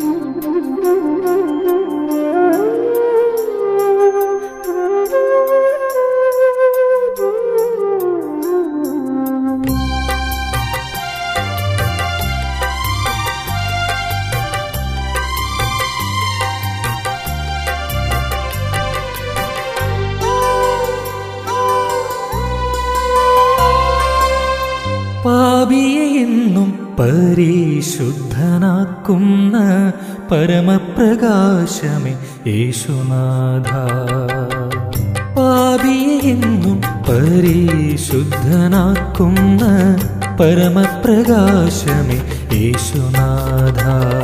പാപിയെ എന്നും പരിശുദ്ധനാക്കുന്ന പരമപ്രകാശമേ യേശുനാഥ പാപിയെ എന്നും പരിശുദ്ധനാക്കുന്ന പരമപ്രകാശമേ യേശുനാഥ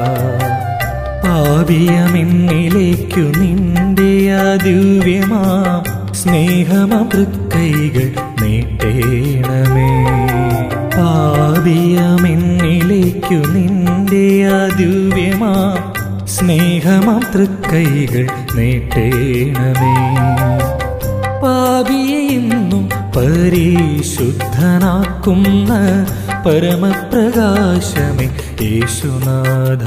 പാപിയമെന്നിലേക്കു നിന്റെ ദിവ്യമാം സ്നേഹമൃക്കൈകൾ നീട്ടേണമേ പാപിയമെന്നിലേക്കു നിന്റെ ദിവ്യമാം സ്നേഹമൃക്കൈകൾ നീട്ടേണമേ പാപിയെ എന്നും പരിശുദ്ധനാക്കുന്ന പരമപ്രകാശമേ യേശുനാഥ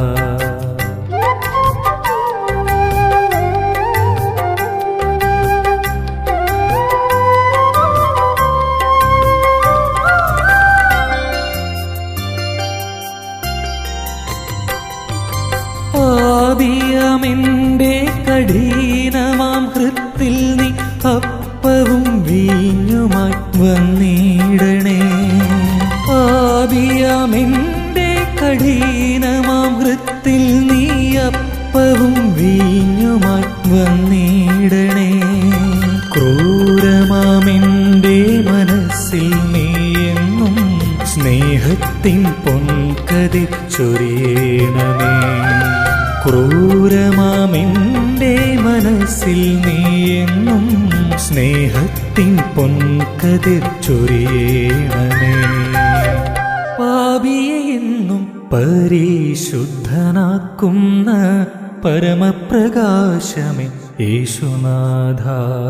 പാപിയമെന്റെ കഠിനമാം ഹൃത്തിൽ നീ അപ്പവും വീഞ്ഞുമായി വന്നിടണേ പാപിയമെന്റെ കഠിനമാം ഹൃത്തിൽ നീ അപ്പവും വീഞ്ഞുമായി വന്നിടണേ ക്രൂരമാമെന്റെ മനസ്സിൽ നീ എന്നും സ്നേഹത്തിൻ പൊൻകതി ചൊരിയണമേ ക്രൂരമാമെന്റെ മനസ്സിൽ നീ എന്നും സ്നേഹത്തിൻ പൊൻകതിർ ചൊരിയണമേ പാപിയെ എന്നും പരിശുദ്ധനാക്കുന്ന പരമപ്രകാശമേ യേശുനാഥ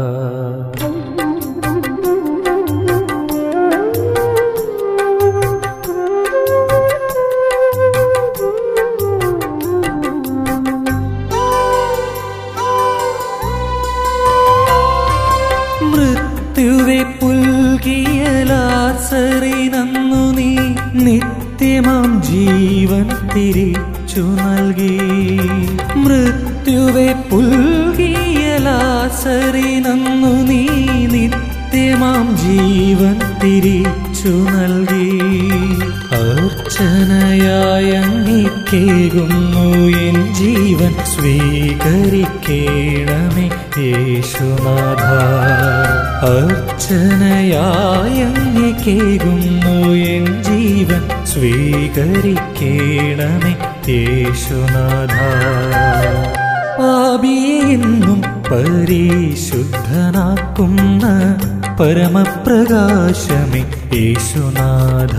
മൃത്യുവെ പുൽകിയ ലാസറിനന്നു നീ നിത്യമാം ജീവൻ തിരിച്ചു നൽകി മൃത്യുവെ പുൽകിയ ലാസറിനന്നു നീ നിത്യമാം ജീവൻ തിരിച്ചു നൽകി അർച്ചനയായ അങ്ങേകുന്നു എൻ ജീവൻ സ്വീകരിക്കേണമേ യേശുനാഥ അർച്ചനയായ അങ്ങേകുന്നു എൻ ജീവൻ സ്വീകരിക്കേണമേ യേശുനാഥ പാപിയെ എന്നും പരിശുദ്ധനാക്കുന്ന പരമപ്രകാശമേ യേശുനാഥ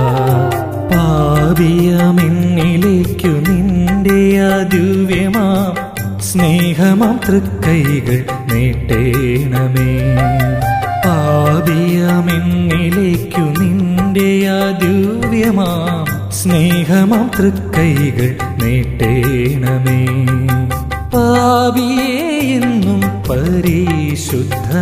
പാപിയമെന്നിലേക്കു നിന്റെ ദിവ്യമാം സ്നേഹമാം തൃക്കൈകൾ നീട്ടേണമേ പാപിയമെന്നിലേക്കു നിന്റെ ദിവ്യമാം സ്നേഹമാം തൃക്കൈകൾ നീട്ടേണമേ പാപിയെ എന്നും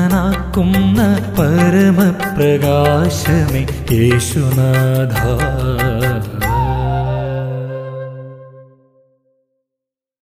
പരിശുദ്ധനാക്കുന്ന പരമപ്രകാശമേ യേശുനാഥ